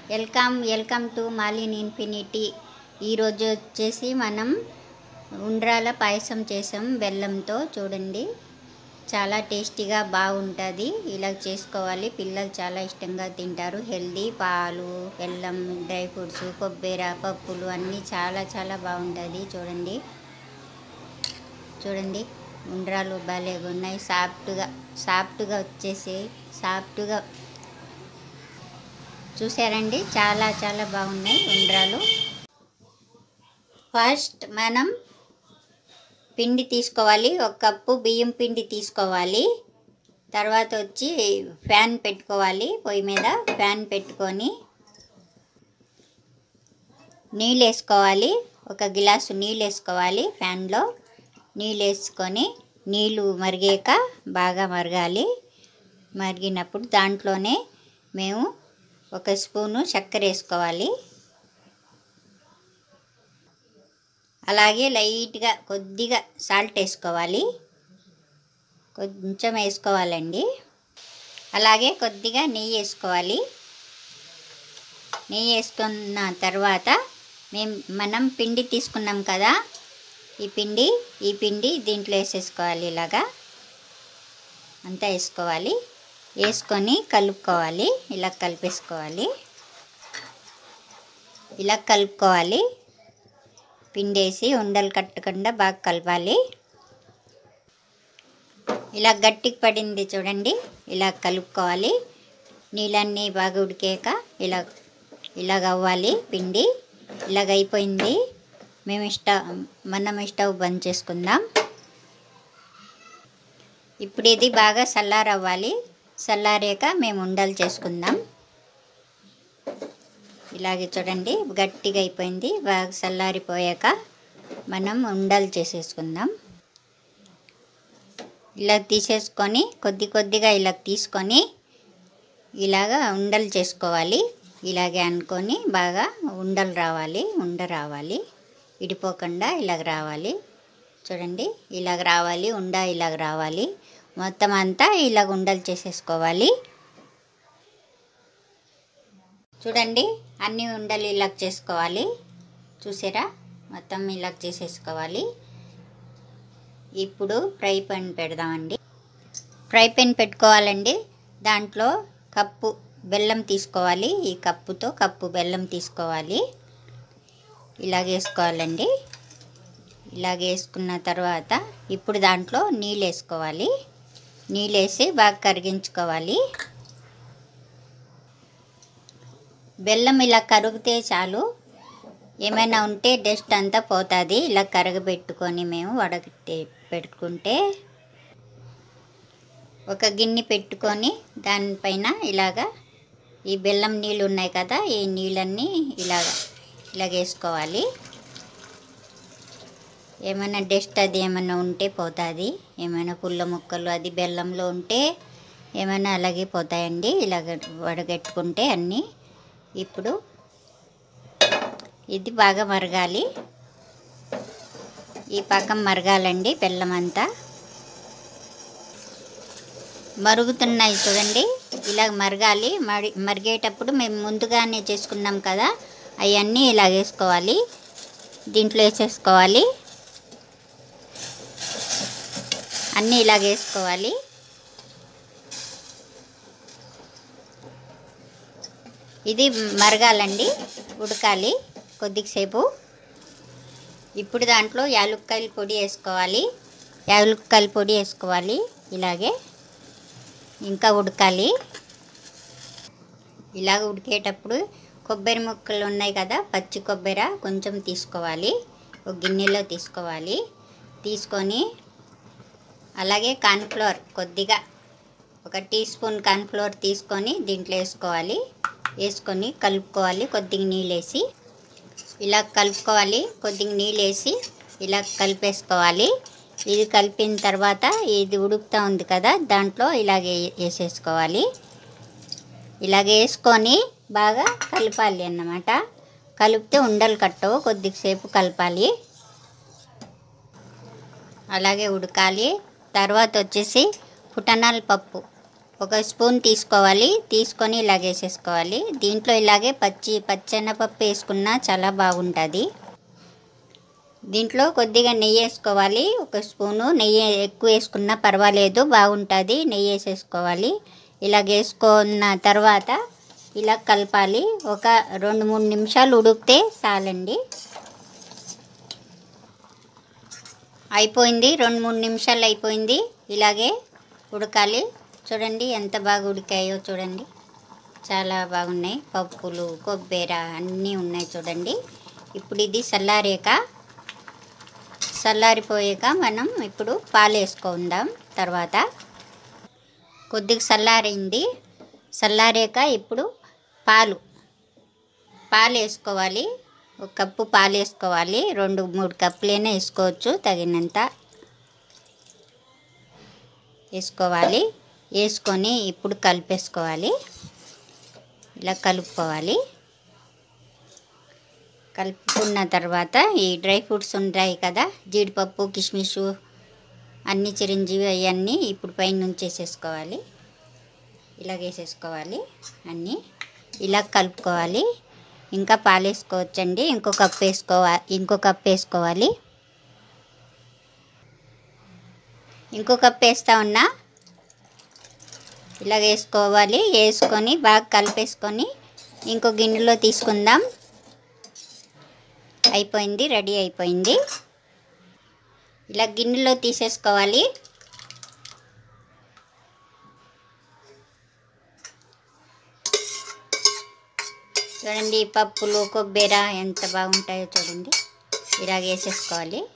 welcome welcome to Malin infinity ఈరోజు వచ్చేసి మనం ఉండ్రాల పాయసం చేసాం బెల్లంతో చూడండి చాలా టేస్టీగా బాగుంటుంది ఇలా చేసుకోవాలి పిల్లలు చాలా ఇష్టంగా తింటారు హెల్దీ పాలు బెల్లం డ్రై ఫ్రూట్స్ కొబ్బరి పప్పులు అన్నీ చాలా చాలా బాగుంటుంది చూడండి చూడండి ఉండ్రాలు భలేగా ఉన్నాయి సాఫ్ట్గా సాఫ్ట్గా వచ్చేసి సాఫ్ట్గా చూసారండి చాలా చాలా బాగున్నాయి ఉండ్రాలు ఫస్ట్ మనం పిండి తీసుకోవాలి ఒక కప్పు బియ్యం పిండి తీసుకోవాలి తర్వాత వచ్చి ఫ్యాన్ పెట్టుకోవాలి పొయ్యి మీద ఫ్యాన్ పెట్టుకొని నీళ్ళు వేసుకోవాలి ఒక గిలాసు నీళ్ళు వేసుకోవాలి ఫ్యాన్లో నీళ్ళు వేసుకొని నీళ్ళు మరిగాక బాగా మరగాలి మరిగినప్పుడు దాంట్లోనే మేము ఒక స్పూను చక్కెర వేసుకోవాలి అలాగే లైట్గా కొద్దిగా సాల్ట్ వేసుకోవాలి కొంచెం వేసుకోవాలండి అలాగే కొద్దిగా నెయ్యి వేసుకోవాలి నెయ్యి వేసుకున్న తర్వాత మేము మనం పిండి తీసుకున్నాం కదా ఈ పిండి ఈ పిండి దీంట్లో వేసేసుకోవాలి ఇలాగా అంతా వేసుకోవాలి వేసుకొని కలుపుకోవాలి ఇలా కలిపేసుకోవాలి ఇలా కలుపుకోవాలి పిండేసి ఉండలు కట్టకుండా బాగా కలపాలి ఇలా గట్టికి పడింది చూడండి ఇలా కలుపుకోవాలి నీళ్ళన్నీ బాగా ఉడికాక ఇలా ఇలాగ అవ్వాలి పిండి ఇలాగ అయిపోయింది మేము స్టవ్ మనం స్టవ్ బంద్ చేసుకుందాం ఇప్పుడు ఇది బాగా చల్లారవ్వాలి చల్లారాక మేము ఉండలు చేసుకుందాం ఇలాగే చూడండి గట్టిగా అయిపోయింది బాగా చల్లారిపోయాక మనం ఉండలు చేసేసుకుందాం ఇలా తీసేసుకొని కొద్ది కొద్దిగా ఇలా తీసుకొని ఇలాగా ఉండలు చేసుకోవాలి ఇలాగే అనుకొని బాగా ఉండలు రావాలి ఉండ రావాలి విడిపోకుండా ఇలాగ రావాలి చూడండి ఇలాగ రావాలి ఉండ ఇలాగ రావాలి మొత్తం అంతా ఇలాగ ఉండలు చేసేసుకోవాలి చూడండి అన్ని ఉండలు ఇలాగ చేసుకోవాలి చూసారా మొత్తం ఇలాగ చేసేసుకోవాలి ఇప్పుడు ఫ్రై పాన్ పెడదామండి ఫ్రై పాన్ పెట్టుకోవాలండి దాంట్లో కప్పు బెల్లం తీసుకోవాలి ఈ కప్పుతో కప్పు బెల్లం తీసుకోవాలి ఇలాగ వేసుకోవాలండి ఇలాగ వేసుకున్న తర్వాత ఇప్పుడు దాంట్లో నీళ్ళు వేసుకోవాలి నీళ్ళు వేసి బాగా కరిగించుకోవాలి బెల్లం ఇలా కరిగితే చాలు ఏమైనా ఉంటే డస్ట్ అంతా పోతుంది ఇలా కరగబెట్టుకొని మేము వడగట్టి పెట్టుకుంటే ఒక గిన్నె పెట్టుకొని దానిపైన ఇలాగా ఈ బెల్లం నీళ్ళు ఉన్నాయి కదా ఈ నీళ్ళన్నీ ఇలాగ ఇలాగ వేసుకోవాలి ఏమైనా డస్ట్ అది ఏమైనా ఉంటే పోతుంది ఏమైనా పుల్ల ముక్కలు అది బెల్లంలో ఉంటే ఏమైనా అలాగే పోతాయండి ఇలాగ వడగట్టుకుంటే అన్నీ ఇప్పుడు ఇది బాగా మరగాలి ఈ పక్కన మరగాలండి బెల్లం అంతా మరుగుతున్నాయి చూడండి ఇలా మరగాలి మరి మరిగేటప్పుడు మేము ముందుగానే చేసుకున్నాం కదా అవన్నీ ఇలా వేసుకోవాలి దీంట్లో వేసేసుకోవాలి అన్నీ ఇలా వేసుకోవాలి ఇది మరగాలండి ఉడకాలి కొద్దిసేపు ఇప్పుడు దాంట్లో యాలుక్కాయల పొడి వేసుకోవాలి యాలుక్కాయల పొడి వేసుకోవాలి ఇలాగే ఇంకా ఉడకాలి ఇలాగ ఉడికేటప్పుడు కొబ్బరి ముక్కలు ఉన్నాయి కదా పచ్చి కొబ్బరి కొంచెం తీసుకోవాలి ఒక గిన్నెలో తీసుకోవాలి తీసుకొని అలాగే కార్న్ఫ్లోర్ కొద్దిగా ఒక టీ స్పూన్ కార్న్ఫ్లోర్ తీసుకొని దీంట్లో వేసుకోవాలి వేసుకొని కలుపుకోవాలి కొద్దిగా నీళ్ళు వేసి ఇలా కలుపుకోవాలి కొద్దిగా నీళ్ళు వేసి ఇలా కలిపేసుకోవాలి ఇది కలిపిన తర్వాత ఇది ఉడుకుతూ ఉంది కదా దాంట్లో ఇలాగే వేసేసుకోవాలి ఇలాగ వేసుకొని బాగా కలపాలి అన్నమాట కలిపితే ఉండలు కట్టవు కొద్దిసేపు కలపాలి అలాగే ఉడకాలి తర్వాత వచ్చేసి పుటనాల పప్పు ఒక స్పూన్ తీసుకోవాలి తీసుకొని ఇలాగ వేసేసుకోవాలి దీంట్లో ఇలాగే పచ్చి పచ్చెనపప్పు వేసుకున్నా చాలా బాగుంటుంది దీంట్లో కొద్దిగా నెయ్యి వేసుకోవాలి ఒక స్పూను నెయ్యి ఎక్కువ వేసుకున్నా పర్వాలేదు బాగుంటుంది నెయ్యి వేసేసుకోవాలి ఇలాగ వేసుకున్న తర్వాత ఇలా కలపాలి ఒక రెండు మూడు నిమిషాలు ఉడికితే చాలండి అయిపోయింది రెండు మూడు నిమిషాలు అయిపోయింది ఇలాగే ఉడకాలి చూడండి ఎంత బాగా ఉడికాయో చూడండి చాలా బాగున్నాయి పప్పులు కొబ్బెర అన్నీ ఉన్నాయి చూడండి ఇప్పుడు ఇది చల్లారాక చల్లారిపోయాక మనం ఇప్పుడు పాలు వేసుకుందాం తర్వాత కొద్దిగా చల్లారింది చల్లారాక ఇప్పుడు పాలు పాలు వేసుకోవాలి ఒక కప్పు పాలు వేసుకోవాలి రెండు మూడు కప్పులైనా వేసుకోవచ్చు తగినంత వేసుకోవాలి వేసుకొని ఇప్పుడు కలిపేసుకోవాలి ఇలా కలుపుకోవాలి కలుపుకున్న తర్వాత ఈ డ్రై ఫ్రూట్స్ ఉంటాయి కదా జీడిపప్పు కిస్మిస్ అన్ని చిరంజీవి అవన్నీ ఇప్పుడు పైన నుంచి వేసేసుకోవాలి ఇలా వేసేసుకోవాలి అన్నీ ఇలా కలుపుకోవాలి ఇంకా పాలు వేసుకోవచ్చండి ఇంకో కప్ వేసుకోవాలి ఇంకో కప్ వేసుకోవాలి ఇంకో కప్ వేస్తా ఉన్నా ఇలా వేసుకోవాలి వేసుకొని బాగా కలిపేసుకొని ఇంకో గిన్నెలో తీసుకుందాం అయిపోయింది రెడీ అయిపోయింది ఇలా గిన్నెలో తీసేసుకోవాలి చూడండి పప్పులు కొబ్బెర ఎంత బాగుంటాయో చూడండి ఇలాగ వేసేసుకోవాలి